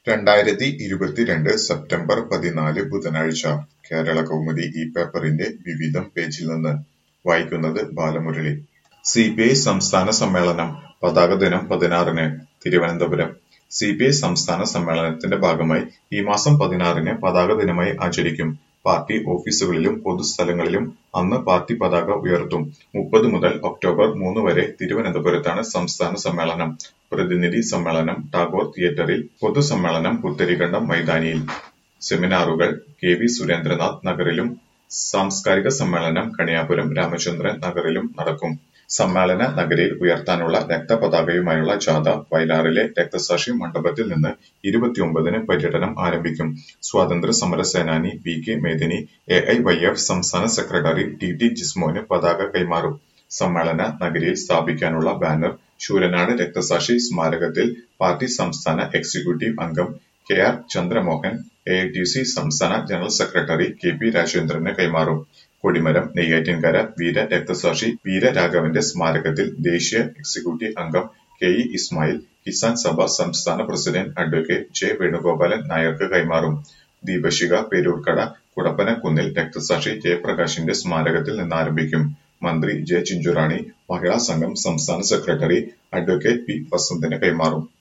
രണ്ടായിരത്തി ഇരുപത്തിരണ്ട് സെപ്റ്റംബർ പതിനാല് ബുധനാഴ്ച കേരളകൗമുദി ഈ പേപ്പറിന്റെ വിവിധം പേജിൽ നിന്ന് വായിക്കുന്നത് ബാലമുരളി. സിപിഐ സംസ്ഥാന സമ്മേളനം പതാക ദിനം പതിനാറിന് തിരുവനന്തപുരം സിപിഐ സംസ്ഥാന സമ്മേളനത്തിന്റെ ഭാഗമായി ഈ മാസം പതിനാറിന് പതാക ദിനമായി ആചരിക്കും. പാർട്ടി ഓഫീസുകളിലും പൊതുസ്ഥലങ്ങളിലും അന്ന് പാർട്ടി പതാക ഉയർത്തും. മുപ്പത് മുതൽ ഒക്ടോബർ മൂന്ന് വരെ തിരുവനന്തപുരത്താണ് സംസ്ഥാന സമ്മേളനം. പ്രതിനിധി സമ്മേളനം ടാഗോർ തിയേറ്ററിൽ, പൊതുസമ്മേളനം പുത്തരിക്കണ്ടം മൈതാനിയിൽ. സെമിനാറുകൾ കെ. വി. സുരേന്ദ്രനാഥ് നഗറിലും സാംസ്കാരിക സമ്മേളനം കണിയാപുരം രാമചന്ദ്രൻ നഗറിലും നടക്കും. സമ്മേളന നഗരിയിൽ ഉയർത്താനുള്ള രക്തപതാകയുമായുള്ള ജാഥ വയലാറിലെ രക്തസാക്ഷി മണ്ഡപത്തിൽ നിന്ന് ഇരുപത്തിയൊമ്പതിന് പര്യടനം ആരംഭിക്കും. സ്വാതന്ത്ര്യ സമര സേനാനി പി. കെ. മേദിനി എ.ഐ.വൈ.എഫ് സംസ്ഥാന സെക്രട്ടറി ടി. ടി. ജിസ്മോന് പതാക കൈമാറും. സമ്മേളന നഗരിയിൽ സ്ഥാപിക്കാനുള്ള ബാനർ ശൂരനാട് രക്തസാക്ഷി സ്മാരകത്തിൽ പാർട്ടി സംസ്ഥാന എക്സിക്യൂട്ടീവ് അംഗം കെ. ആർ. ചന്ദ്രമോഹൻ എ.ഐ.ടി.യു.സി സംസ്ഥാന ജനറൽ സെക്രട്ടറി കെ. പി. രാജേന്ദ്രന് കൈമാറും. കൊടിമരം നെയ്യാറ്റിൻകര വീര രക്തസാക്ഷി വീരരാഘവന്റെ സ്മാരകത്തിൽ ദേശീയ എക്സിക്യൂട്ടീവ് അംഗം കെ. ഇ. ഇസ്മായിൽ കിസാൻ സഭ സംസ്ഥാന പ്രസിഡന്റ് അഡ്വ. ജെ. വേണുഗോപാലൻ നായർക്ക് കൈമാറും. ദീപശിഖ പേരൂർക്കട കുടപ്പനക്കുന്നിൽ രക്തസാക്ഷി ജയപ്രകാശിന്റെ സ്മാരകത്തിൽ നിന്നാരംഭിക്കും. മന്ത്രി ജെ. ചിഞ്ചുറാണി മഹിളാ സംഘം സംസ്ഥാന സെക്രട്ടറി അഡ്വ. പി. വസന്തന് കൈമാറും.